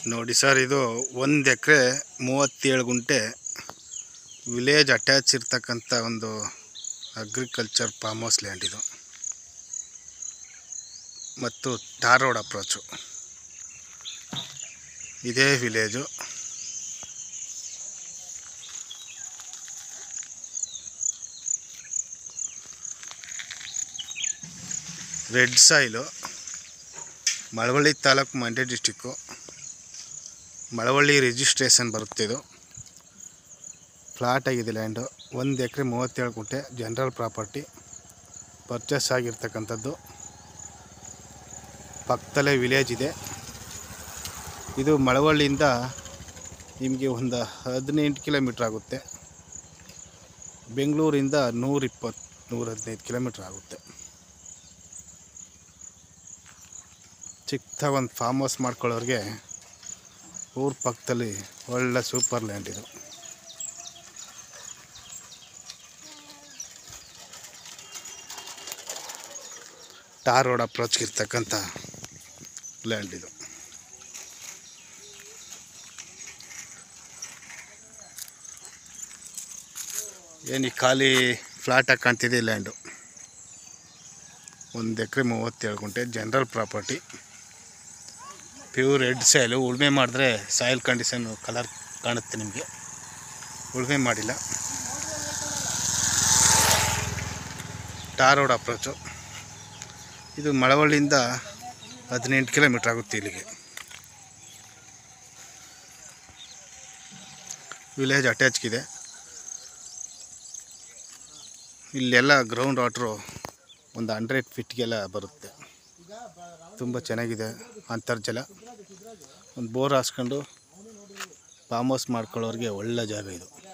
ನೋಡಿ ಸರ್ ಇದು ಒಂದು ಎಕರೆ ಮೂವತ್ತೇಳು ಗುಂಟೆ ವಿಲೇಜ್ ಅಟ್ಯಾಚ್ ಇರ್ತಕ್ಕಂಥ ಒಂದು ಅಗ್ರಿಕಲ್ಚರ್ ಫಾರ್ಮ್ ಹೌಸ್ ಲ್ಯಾಂಡ್ ಇದು ಮತ್ತು ಟಾರ್ ರೋಡ್ ಅಪ್ರೋಚು ಇದೇ village red soil Malavalli taluk Mandya district Malavalli registration ಬರುತ್ತೆ ಇದು ಫ್ಲಾಟ್ ಆಗಿದೆ ಲ್ಯಾಂಡು ಒಂದು ಎಕರೆ ಮೂವತ್ತೇಳು ಗುಂಟೆ ಜನರಲ್ ಪ್ರಾಪರ್ಟಿ ಪರ್ಚೇಸ್ ಆಗಿರ್ತಕ್ಕಂಥದ್ದು ಪಕ್ಕದಲ್ಲೇ ವಿಲೇಜ್ ಇದೆ ಇದು ಮಳವಳ್ಳಿಯಿಂದ ನಿಮಗೆ ಒಂದು ಹದಿನೆಂಟು ಕಿಲೋಮೀಟ್ರ್ ಆಗುತ್ತೆ ಬೆಂಗಳೂರಿಂದ ನೂರಿಪ್ಪತ್ತು ನೂರ ಹದಿನೈದು ಕಿಲೋಮೀಟ್ರ್ ಆಗುತ್ತೆ ಚಿಕ್ಕದಾಗಿ ಒಂದು ಫಾರ್ಮ್ ಹೌಸ್ ಮಾಡ್ಕೊಳ್ಳೋರಿಗೆ ಊರ ಪಕ್ಕದಲ್ಲಿ ಒಳ್ಳೆ ಸೂಪರ್ ಲ್ಯಾಂಡ್ ಇದು ಟಾರ್ ರೋಡ್ ಅಪ್ರೋಚ್ಗೆ ಇರ್ತಕ್ಕಂಥ ಲ್ಯಾಂಡ್ ಇದು ಏನು ಈ ಖಾಲಿ ಫ್ಲಾಟಾಗಿ ಕಾಣ್ತಿದೆ ಈ ಲ್ಯಾಂಡು ಒಂದು ಎಕರೆ ಮೂವತ್ತೇಳು ಗುಂಟೆ general property pure red soil ಉಳುಮೆ ಮಾಡಿದ್ರೆ ಸಾಯಿಲ್ ಕಂಡೀಷನ್ ಕಲರ್ ಕಾಣುತ್ತೆ ನಿಮಗೆ ಉಳುಮೆ ಮಾಡಿಲ್ಲ ಟಾರ್ ರೋಡ್ ಅಪ್ರೋಚು ಇದು ಮಳವಳ್ಳಿಯಿಂದ ಹದಿನೆಂಟು ಕಿಲೋಮೀಟ್ರ್ ಆಗುತ್ತೆ ಇಲ್ಲಿಗೆ ವಿಲೇಜ್ ಅಟ್ಯಾಚ್ಗಿದೆ ಇಲ್ಲೆಲ್ಲ ಗ್ರೌಂಡ್ ವಾಟ್ರು ಒಂದು ಹಂಡ್ರೆಡ್ ಫಿಟ್ಗೆಲ್ಲ ಬರುತ್ತೆ ತುಂಬ ಚೆನ್ನಾಗಿದೆ ಅಂತರ್ಜಲ ಒಂದು ಬೋರ್ ಹಾಸ್ಕೊಂಡು ಫಾರ್ಮ್ ಹೌಸ್ ಮಾಡ್ಕೊಳ್ಳೋರಿಗೆ ಒಳ್ಳೆ ಜಾಗ ಇದು